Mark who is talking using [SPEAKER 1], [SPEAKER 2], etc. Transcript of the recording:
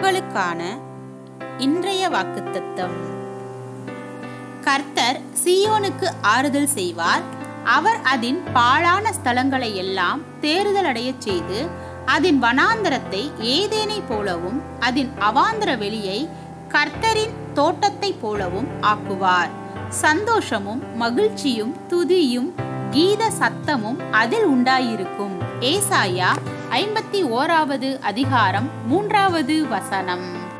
[SPEAKER 1] மக்களுக்கான இன்றைய வாக்குத்தத்தம் கர்த்தர் சீயோனுக்கு ஆறுதல் செய்வார் அவர் அதன் பாழான ஸ்தலங்களை எல்லாம் தேறுதல் அடையச் செய்து அதன் வனாந்தரத்தை ஏதேனை போலவும் அதன் அவாந்தர வெளியை கர்த்தரின் தோட்டத்தைப் போலவும் ஆக்குவார் சந்தோஷமும் மகிழ்ச்சியும் துதியும் கீத சத்தமும் அதில் உண்டாயிருக்கும் ஏசாயா ஐம்பத்தி ஓராவது அதிகாரம் மூன்றாவது வசனம்